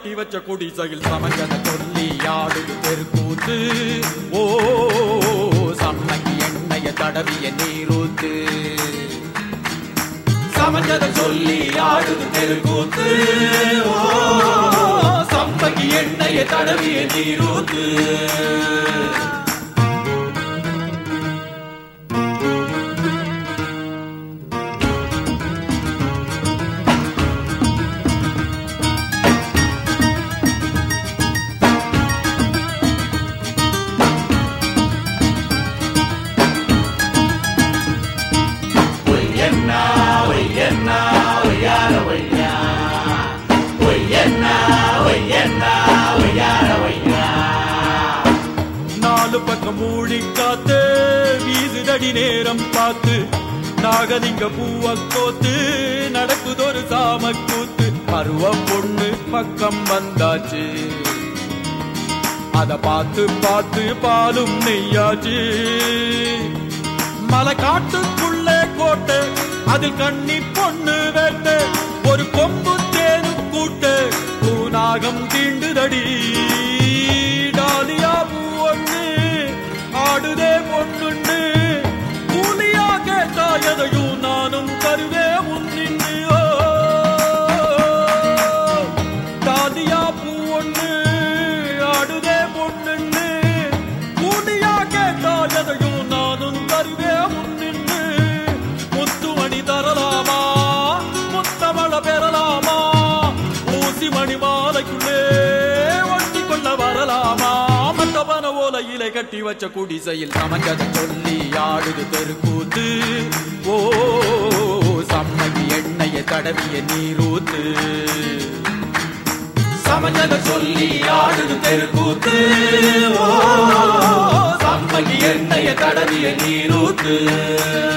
கட்டி வச்ச குடிசையில் சமைச்சத சொல்லி ஆடுது தெருக்கூத்து ஓ சம்மங்கி எண்ணெய தடவிய நீரூத்து சமைச்சத சொல்லி ஆடுது தெருக்கூத்து ஓ சம்மங்கி எண்ணெய தடவிய நீரூத்து நாலு பக்கம் மூடி காத்து வீசுதடி நேரம் பார்த்து நாகலிங்க பூவ கோத்து நடக்குதொரு சாம கூத்து பருவம் பொண்ணு பக்கம் வந்தாச்சு அத பார்த்து பார்த்து பாலும் நெய்யாச்சு மலை காட்டுக்குள்ளே கோட்டை அதில் கண்ணி பொண்ணு வேட்டு ஒரு கொம்பு தேனு கூட்டு பூநாகம் தீண்டுதடி டாலியா பூ ஒண்ணு ஆடுதே பொண்ணுன்னு கூலியா கேட்டா எதையும் நானும் தருவே முன்னின்னு ஓ டாலியா பூ ஒண்ணு ஆடுதே பொண்ணுன்னு கூலியா கேட்டா எதையும் நானும் தருவே முன்னின்னு முத்துமணி தரலாமா முத்தமழ பெறலாமா ஊசி மணி மாலைக்குள்ளே ஒட்டி கொள்ள வரலாமா மண்டபன ஓலையிலை கட்டி வச்ச குடிசையில் சமைச்சத சொல்லி ஆடுது தெருக்கூத்து ஓ சம்மகி எண்ணெய தடவிய நீரூத்து சமைச்சத சொல்லி ஆடுது தெருக்கூத்து ஓ சம்மகி எண்ணெய தடவிய நீரூத்து